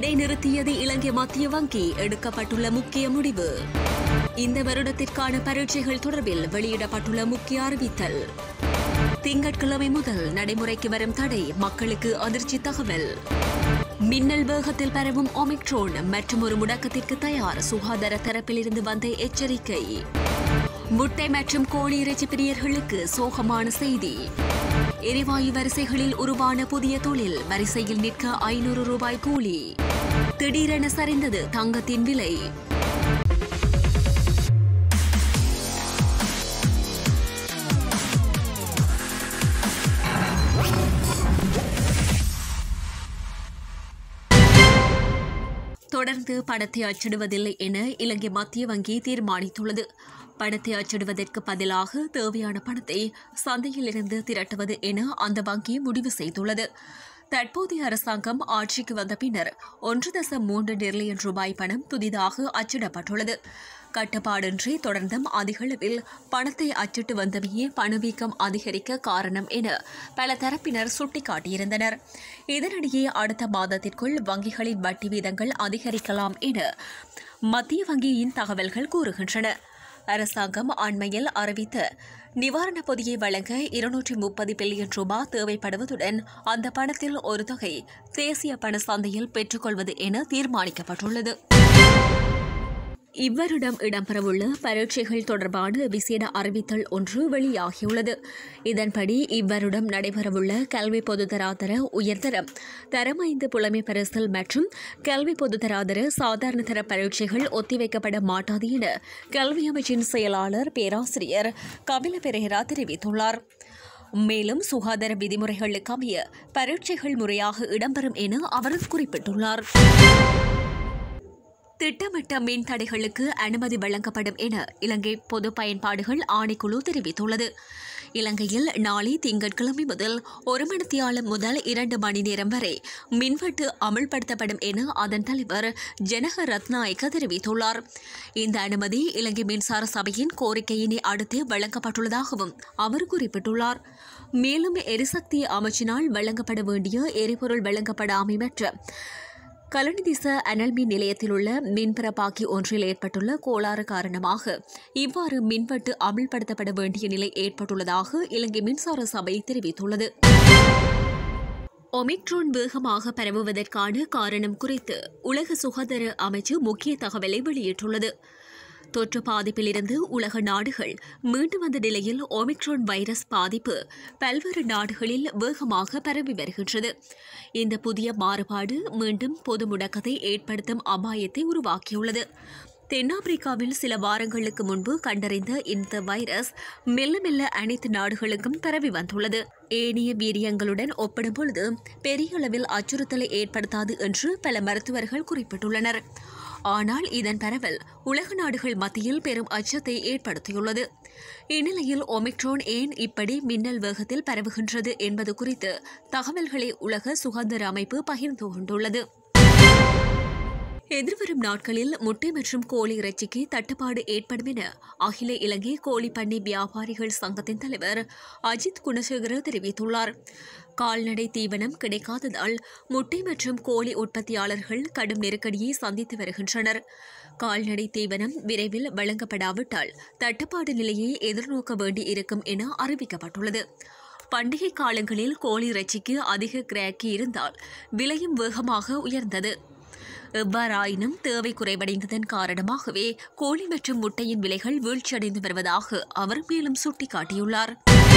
இடைநிறுத்தியது இலங்கை மத்திய வங்கி எடுக்கப்பட்டுள்ள முக்கிய முடிவு இந்த வருடத்திற்கான பரீட்சைகள் தொடர்பில் வெளியிடப்பட்டுள்ள முக்கிய அறிவித்தல் திங்கட்கிழமை முதல் நடைமுறைக்கு வரும் தடை மக்களுக்கு அதிர்ச்சி தகவல் மின்னல் வேகத்தில் பரவும் ஒமிக்ரோன் மற்றும் ஒரு முடக்கத்திற்கு தயார் சுகாதார தரப்பிலிருந்து வந்த எச்சரிக்கை முட்டை மற்றும் கோழி இறைச்சி பிரியர்களுக்கு சோகமான செய்தி எரிவாயு வரிசைகளில் உருவான புதிய தொழில் வரிசையில் நிற்க ஐநூறு ரூபாய் கூலி திடீரென சரிந்தது தங்கத்தின் விலை தொடர்ந்து பணத்தை அச்சிடுவதில்லை என இலங்கை மத்திய வங்கி தீர்மானித்துள்ளது பணத்தை அச்சிடுவதற்கு பதிலாக தேவையான பணத்தை சந்தையில் இருந்து திரட்டுவது என அந்த வங்கி முடிவு செய்துள்ளது தற்போதைய அரசாங்கம் ஆட்சிக்கு வந்த பின்னர் ஒன்று தசம் மூன்று டிரில்லியன் ரூபாய் பணம் புதிதாக அச்சிடப்பட்டுள்ளது கட்டுப்பாடின்றி தொடர்ந்தும் அதிகளவில் பணத்தை அச்சிட்டு வந்தமையே பணவீக்கம் அதிகரிக்க காரணம் என பல தரப்பினர் சுட்டிக்காட்டியிருந்தனர் இதனிடையே அடுத்த மாதத்திற்குள் வங்கிகளின் வட்டி வீதங்கள் அதிகரிக்கலாம் என மத்திய வங்கியின் தகவல்கள் கூறுகின்றன அரசாங்கம் அண்மையில் அறிவித்த நிவாரணப் பொதியை வழங்க இருநூற்றி முப்பது பில்லியன் ரூபாய் தேவைப்படுவதுடன் அந்த பணத்தில் ஒரு தொகை தேசிய பண சந்தையில் பெற்றுக்கொள்வது என தீர்மானிக்கப்பட்டுள்ளது இவ்வருடம் இடம்பெறவுள்ள பரீட்சைகள் தொடர்பான விசேட அறிவித்தல் ஒன்று வெளியாகியுள்ளது இதன்படி இவ்வருடம் நடைபெறவுள்ள கல்வி பொதுத்தராதர உயர்தரம் தரம் ஐந்து புலமை பரிசல் மற்றும் கல்வி பொதுத்தராதர சாதாரண தர பரீட்சைகள் ஒத்திவைக்கப்பட மாட்டாது என கல்வி அமைச்சின் செயலாளர் பேராசிரியர் கபில பெரேரா தெரிவித்துள்ளார் மேலும் சுகாதார விதிமுறைகளுக்கு அமைய பரீட்சைகள் முறையாக இடம்பெறும் என அவர் குறிப்பிட்டுள்ளார் திட்டமிட்ட மின் தடைகளுக்கு அனுமதி வழங்கப்படும் என இலங்கை பொது பயன்பாடுகள் ஆணைக்குழு தெரிவித்துள்ளது இலங்கையில் நாளை திங்கட்கிழமை முதல் ஒரு மணித்தியாலம் முதல் இரண்டு மணி நேரம் வரை மின்வெட்டு அமல்படுத்தப்படும் என அதன் தலைவர் ஜனக ரத்நாயக்க தெரிவித்துள்ளார் இந்த அனுமதி இலங்கை மின்சார சபையின் கோரிக்கையினை அடுத்து வழங்கப்பட்டுள்ளதாகவும் அவர் குறிப்பிட்டுள்ளார் மேலும் எரிசக்தி அமைச்சினால் வழங்கப்பட வேண்டிய எரிபொருள் வழங்கப்படாமை மற்றும் கலனிதிச அனல் மின் நிலையத்தில் உள்ள மின்பரப்பாக்கி ஒன்றில் ஏற்பட்டுள்ள கோளாறு காரணமாக இவ்வாறு மின்வெட்டு அமல்படுத்தப்பட வேண்டிய நிலை ஏற்பட்டுள்ளதாக இலங்கை மின்சார சபை தெரிவித்துள்ளது ஒமிக்ரோன் வேகமாக பரவுவதற்கான காரணம் குறித்து உலக சுகாதார அமைச்சு முக்கிய தகவலை வெளியிட்டுள்ளது தொற்று பாதிப்பிலிருந்து உலக நாடுகள் மீண்டு வந்த நிலையில் ஒமிக்ரோன் வைரஸ் பாதிப்பு பல்வேறு நாடுகளில் வேகமாக பரவி வருகின்றது இந்த புதிய மாறுபாடு மீண்டும் பொது முடக்கத்தை ஏற்படுத்தும் அபாயத்தை உருவாக்கியுள்ளது தென்னாப்பிரிக்காவில் சில வாரங்களுக்கு முன்பு கண்டறிந்த இந்த வைரஸ் மெல்ல மெல்ல அனைத்து நாடுகளுக்கும் பரவி வந்துள்ளது ஏனைய வீரியங்களுடன் ஒப்பிடும்பொழுது பெரிய அளவில் அச்சுறுத்தலை ஏற்படுத்தாது என்று பல மருத்துவர்கள் குறிப்பிட்டுள்ளனர் ஆனால் இதன் பரவல் உலக நாடுகள் மத்தியில் பெரும் அச்சத்தை ஏற்படுத்தியுள்ளது இந்நிலையில் ஒமிக்ரோன் ஏன் இப்படி மின்னல் வேகத்தில் பரவுகின்றது என்பது குறித்து தகவல்களை உலக சுகாதார அமைப்பு பகிர்ந்து கொண்டுள்ளது எதிர்வரும் நாட்களில் முட்டை மற்றும் கோழி இறைச்சிக்கு தட்டுப்பாடு ஏற்படும் என அகில இலங்கை கோழி பண்ணை வியாபாரிகள் சங்கத்தின் தலைவர் அஜித் குணசேகர தெரிவித்துள்ளார் கால்நடை தீவனம் கிடைக்காததால் முட்டை மற்றும் கோழி உற்பத்தியாளர்கள் கடும் நெருக்கடியை சந்தித்து வருகின்றனர் கால்நடை தீவனம் விரைவில் வழங்கப்படாவிட்டால் தட்டுப்பாடு நிலையை எதிர்நோக்க வேண்டி இருக்கும் என அறிவிக்கப்பட்டுள்ளது பண்டிகை காலங்களில் கோழி இறைச்சிக்கு அதிக கிராக்கி இருந்தால் விலையும் வேகமாக உயர்ந்தது எவ்வாறாயினும் தேவை குறைவடைந்ததன் காரணமாகவே கோழி மற்றும் முட்டையின் விலைகள் வீழ்ச்சியடைந்து வருவதாக அவர் மேலும் சுட்டிக்காட்டியுள்ளார்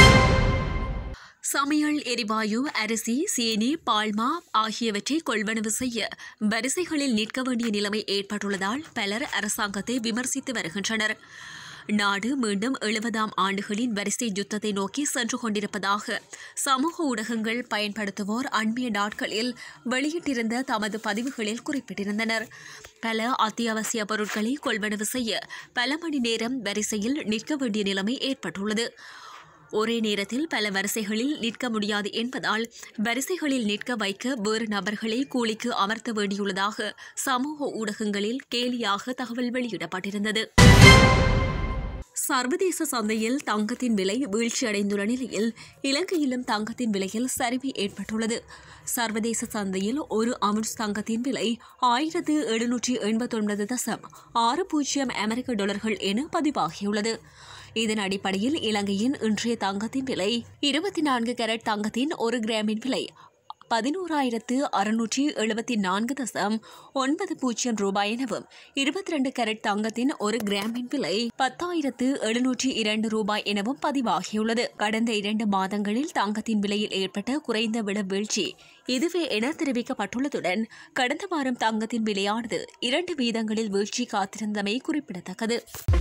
சமையல் எரிவாயு அரிசி சீனி பால்மா ஆகியவற்றை கொள்வனவு செய்ய வரிசைகளில் நிற்க வேண்டிய நிலைமை ஏற்பட்டுள்ளதால் பலர் அரசாங்கத்தை விமர்சித்து வருகின்றனர் நாடு மீண்டும் எழுபதாம் ஆண்டுகளின் வரிசை யுத்தத்தை நோக்கி சென்று கொண்டிருப்பதாக சமூக ஊடகங்கள் பயன்படுத்துவோர் அண்மைய நாட்களில் வெளியிட்டிருந்த தமது பதிவுகளில் குறிப்பிட்டிருந்தனர் பல அத்தியாவசிய பொருட்களை கொள்வனவு செய்ய பல மணி நேரம் வரிசையில் நிற்க வேண்டிய நிலைமை ஏற்பட்டுள்ளது ஒரே நேரத்தில் பல வரிசைகளில் நிற்க முடியாது என்பதால் வரிசைகளில் நிற்க வைக்க வேறு நபர்களை கூலிக்கு அமர்த்த வேண்டியுள்ளதாக சமூக ஊடகங்களில் கேலியாக தகவல் வெளியிடப்பட்டிருந்தது சர்வதேச சந்தையில் தங்கத்தின் விலை வீழ்ச்சியடைந்துள்ள நிலையில் இலங்கையிலும் தங்கத்தின் விலையில் சரிவு ஏற்பட்டுள்ளது சர்வதேச சந்தையில் ஒரு அவுன்ஸ் தங்கத்தின் விலை ஆயிரத்து எழுநூற்றி எண்பத்தொன்பது தசம் ஆறு பூஜ்ஜியம் அமெரிக்க டாலர்கள் என பதிவாகியுள்ளது இதன் அடிப்படையில் இலங்கையின் இன்றைய தங்கத்தின் விலை இருபத்தி நான்கு கேரட் தங்கத்தின் ஒரு கிராமின் விலை பதினோராயிரத்து அறுநூற்றி எழுபத்தி நான்கு தசம் ஒன்பது பூஜ்ஜியம் ரூபாய் எனவும் இருபத்தி ரெண்டு கேரட் தங்கத்தின் ஒரு கிராமின் விலை பத்தாயிரத்து எழுநூற்றி இரண்டு ரூபாய் எனவும் பதிவாகியுள்ளது கடந்த இரண்டு மாதங்களில் தங்கத்தின் விலையில் ஏற்பட்ட குறைந்த விட வீழ்ச்சி இதுவே என தெரிவிக்கப்பட்டுள்ளதுடன் கடந்த வாரம் தங்கத்தின் விலையானது இரண்டு வீதங்களில் வீழ்ச்சி காத்திருந்தமை குறிப்பிடத்தக்கது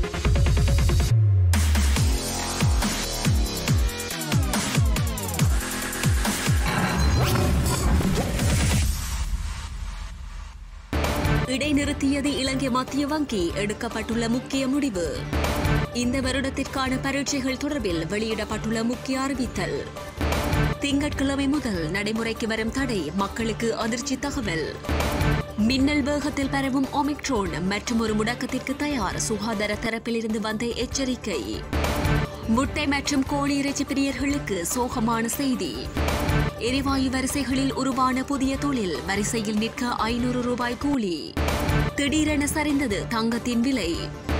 இடைநிறுத்தியது இலங்கை மத்திய வங்கி எடுக்கப்பட்டுள்ள முக்கிய முடிவு இந்த வருடத்திற்கான பரீட்சைகள் தொடர்பில் வெளியிடப்பட்டுள்ள முக்கிய அறிவித்தல் திங்கட்கிழமை முதல் நடைமுறைக்கு வரும் தடை மக்களுக்கு அதிர்ச்சி தகவல் மின்னல் வேகத்தில் பரவும் ஒமிக்ரோன் மற்றும் ஒரு முடக்கத்திற்கு தயார் சுகாதார தரப்பிலிருந்து வந்த எச்சரிக்கை முட்டை மற்றும் கோழி இறைச்சி பிரியர்களுக்கு சோகமான செய்தி எரிவாயு வரிசைகளில் உருவான புதிய தொழில் வரிசையில் நிற்க ஐநூறு ரூபாய் கூலி திடீரென சரிந்தது தங்கத்தின் விலை